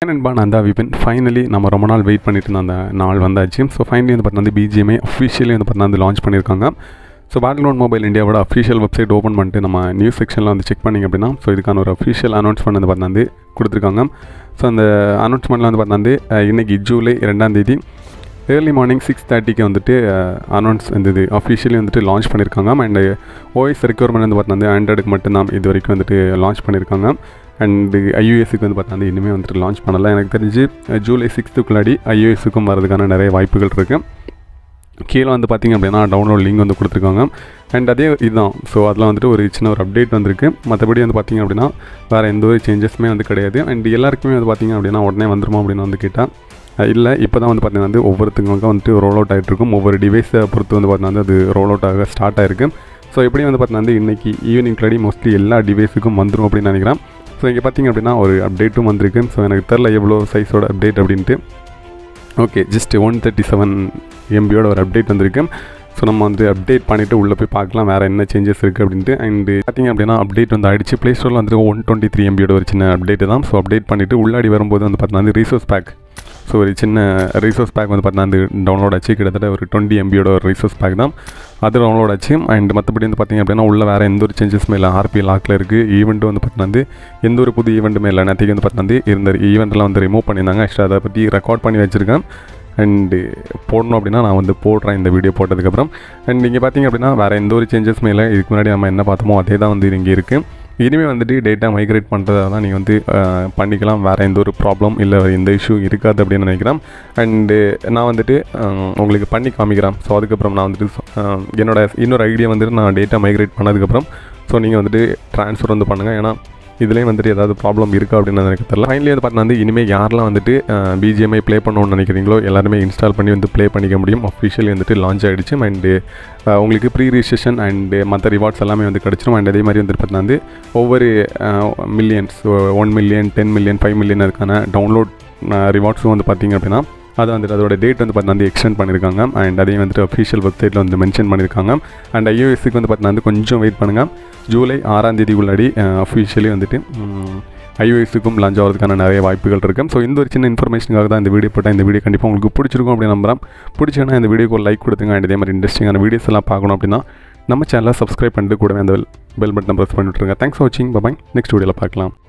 நண்பா நான் தான் விபின் ஃபைனலி நம்ம ரொம்ப நாள் வெயிட் பண்ணிட்டு இருந்த அந்த நாள் வந்தாச்சு ஸோ ஃபைனலி வந்து பார்த்தீங்கன்னா பிஜிஎம்ஐ அஃபிஷியலி வந்து பார்த்தீங்கன்னா வந்து லான்ச் பண்ணியிருக்காங்க ஸோ பேக்ரவுண்ட் மொபைல் இந்தியாவோட அஃபிஷியல் வெப்சைட் ஓப்பன் பண்ணிட்டு நம்ம நியூஸ் செக்ஷனில் வந்து செக் பண்ணிங்க அப்படின்னா ஸோ இதுக்கான ஒரு அஃபிஷியல் அனௌன்ஸ்மெண்ட் வந்து பார்த்தீங்கன்னா வந்து கொடுத்துருக்காங்க ஸோ அந்த அனௌன்ஸ்மெண்ட்டில் வந்து பார்த்தீங்கன்னா வந்து அஹ், இன்னைக்கு ஜூலை ரெண்டாம் தேதி ஏர்லி மார்னிங் சிக்ஸ் தேர்ட்டிக்கு வந்துட்டு அனௌன்ஸ் இந்த இது அஃபிஷியலி வந்துட்டு லான்ச் பண்ணியிருக்காங்க அண்ட் ஓஎஸ் ரெக்யர்மெண்ட் வந்து பார்த்தீங்கன்னா ஆண்ட்ராய்டுக்கு மட்டும்தான் இது வரைக்கும் வந்துட்டு லான்ச் பண்ணியிருக்காங்க அண்டு ஐயூஎஸ்க்கு வந்து பார்த்தீங்கன்னா இனிமேல் வந்துட்டு லான்ச் பண்ணல எனக்கு தெரிஞ்சு அஹ், ஜூலை சிக்ஸ்த்துக்குள்ளாடி ஐயூஎஸ்க்கும் வரதுக்கான நிறைய வாய்ப்புகள் இருக்குது கீழே வந்து பார்த்திங்க அப்படின்னா டவுன்லோட் லிங்க் வந்து கொடுத்துருக்காங்க அண்ட் அதே இதுதான் ஸோ அதில் வந்துட்டு ஒரு சின்ன ஒரு அப்டேட் வந்திருக்கு மற்றபடி வந்து பார்த்திங்க அப்படின்னா வேறு எந்த ஒரு சேஞ்சஸுமே வந்து கிடையாது அண்ட் எல்லாருக்குமே வந்து பார்த்திங்க அப்படின்னா உடனே வந்துருமா அப்படின்னு வந்து கேட்டால் இல்லை இப்போ தான் வந்து பார்த்தீங்கன்னா வந்து ஒவ்வொருத்தவங்களுக்கும் வந்துட்டு ரோல் அவுட் ஆகிட்டு இருக்கும் ஒவ்வொரு டிவைஸை பொறுத்து வந்து பார்த்தீங்கன்னா வந்து அது ரோல் அவுட் ஆக ஸ்டார்ட் ஆயிருக்கு ஸோ எப்படி வந்து பார்த்தீங்கன்னா வந்து இன்றைக்கி ஈவினிங் கடி மோஸ்ட்லி எல்லா டிவைஸுக்கும் வந்துடும் அப்படின்னு நினைக்கிறேன் ஸோ இங்கே பார்த்தீங்க அப்படின்னா ஒரு அப்டேட்டும் வந்திருக்கு ஸோ எனக்கு தெரில எவ்வளோ சைஸோட அப்டேட் அப்படின்ட்டு okay just one thirty seven எம்பியோட ஒரு அப்டேட் வந்திருக்கு ஸோ நம்ம வந்து அப்டேட் பண்ணிவிட்டு உள்ளே போய் பார்க்கலாம் வேறு என்ன சேஞ்சஸ் இருக்குது அப்படின்ட்டு அண்டு பார்த்தீங்க அப்படின்னா அப்டேட் வந்து ஆயிடுச்சு ப்ளே ஸ்டோரில் வந்துட்டு ஒன் டுவெண்ட்டி த்ரீ எம்பியோட ஒரு சின்ன அப்டேட் தான் ஸோ அப்டேட் பண்ணிவிட்டு உள்ளாடி வரும்போது வந்து பார்த்தீங்கன்னா வந்து ரிசோர்ஸ் பேக் ஸோ ஒரு சின்ன ரிசோர்ஸ் பேக் வந்து பார்த்தீங்கன்னா வந்து டவுன்லோட் ஆச்சு கிட்டத்தட்ட ஒரு டுவெண்ட்டி எம்பியோட ஒரு ரிசோர்ஸ் பேக் தான் அது டவுன்லோட் ஆச்சு அண்ட் மற்றபடி வந்து பார்த்திங்க அப்படின்னா உள்ள வேறு எந்த ஒரு சேஞ்சஸுமே இல்லை ஆர்பி லாக்கில் இருக்குது ஈவெண்ட் வந்து பார்த்தீங்கன்னா வந்து எந்த ஒரு புது ஈவெண்ட்டுமே இல்லை நேற்றுக்கு வந்து பார்த்தீங்கன்னா வந்து இருந்த ஈவெண்ட்லாம் வந்து ரிமூவ் பண்ணியிருந்தாங்க ஆக்சுவலாக அதை பற்றி ரெக்கார்ட் பண்ணி வச்சுருக்கேன் அண்டு போடணும் அப்படின்னா நான் வந்து போடுறேன் இந்த வீடியோ போட்டதுக்கப்புறம் அண்ட் நீங்கள் பார்த்தீங்க அப்படின்னா வேறு எந்த ஒரு சேஞ்சஸுமே இல்லை இதுக்கு முன்னாடி நம்ம என்ன பார்த்தோமோ அதே தான் வந்து இங்கே இருக்குது இனிமேல் வந்துட்டு டேட்டா மைக்ரேட் பண்ணுறதா தான் நீங்கள் வந்து அஹ், பண்ணிக்கலாம் வேறு எந்த ஒரு ப்ராப்ளம் இல்லை எந்த இஷ்யூ இருக்காது அப்படின்னு நினைக்கிறேன் அண்டு நான் வந்துட்டு அஹ், உங்களுக்கு பண்ணி காமிக்கிறேன் ஸோ அதுக்கப்புறம் நான் வந்துட்டு அஹ், என்னோட இன்னொரு ஐடியா வந்துட்டு நான் டேட்டா மைக்ரேட் பண்ணதுக்கப்புறம் ஸோ நீங்கள் வந்துட்டு ட்ரான்ஸ்ஃபர் வந்து பண்ணுங்கள் ஏன்னா இதுலேயும் வந்துட்டு ஏதாவது ப்ராப்ளம் இருக்கா அப்படின்னு எனக்கு தெரியல ஃபைனலி வந்து பார்த்தீங்கன்னா வந்து இனிமேல் யாரெல்லாம் வந்துட்டு பிஜிஎம்ஐ ப்ளே பண்ணணும்னு நினைக்கிறீங்களோ எல்லாருமே இன்ஸ்டால் பண்ணி வந்து ப்ளே பண்ணிக்க முடியும் அஃபிஷியலி வந்துட்டு லான்ச் ஆகிடுச்சு அண்டு உங்களுக்கு ப்ரீ ரிஜிஸ்ட்ரேஷன் அண்டு மற்ற ரிவார்ட்ஸ் எல்லாமே வந்து கிடச்சிரும் அண்ட் அதே மாதிரி வந்துட்டு பார்த்தீங்கன்னா வந்து ஒவ்வொரு millions one million ten million five million அதுக்கான டவுன்லோட் ரிவார்ட்ஸும் வந்து பார்த்தீங்க அப்படின்னா அது வந்துட்டு அதோட டேட் வந்து பார்த்தீங்கன்னா வந்து எக்ஸ்டெண்ட் பண்ணியிருக்காங்க அண்ட் அதையும் வந்துட்டு அஃபிஷியல் வெப்சைட்டில் வந்து மென்ஷன் பண்ணியிருக்காங்க அண்ட் ஐஓஎஸ்க்கு வந்து பார்த்தீங்கன்னா வந்து கொஞ்சம் வெயிட் பண்ணுங்கள் ஜூலை ஆறாம் தேதி உள்ளாடி அஃபிஷியலி வந்துட்டு ஐஓஎஸுக்கும் லான்ச் ஆகிறதுக்கான நிறைய வாய்ப்புகள் இருக்குது ஸோ இந்த ஒரு சின்ன இன்ஃபர்மேஷனுக்காக தான் இந்த வீடியோ போட்டேன் இந்த வீடியோ கண்டிப்பாக உங்களுக்கு பிடிச்சிருக்கும் அப்படின்னு நம்புறேன் பிடிச்சிங்கன்னா இந்த வீடியோக்கு லைக் கொடுத்துங்க அண்ட் இதே மாதிரி இன்ட்ரெஸ்டிங்கான வீடியோஸ் எல்லாம் பார்க்கணும் அப்படின்னா நம்ம சேனலை சப்ஸ்கிரைப் பண்ணிட்டு கூடவே அந்த பெல் பட்டன் ப்ரெஸ் பண்ணி விட்ருங்க தேங்க்ஸ் ஃபார் வாட்சிங் பாய் நெக்ஸ்ட் வீடியோவில் பார்க்கலாம்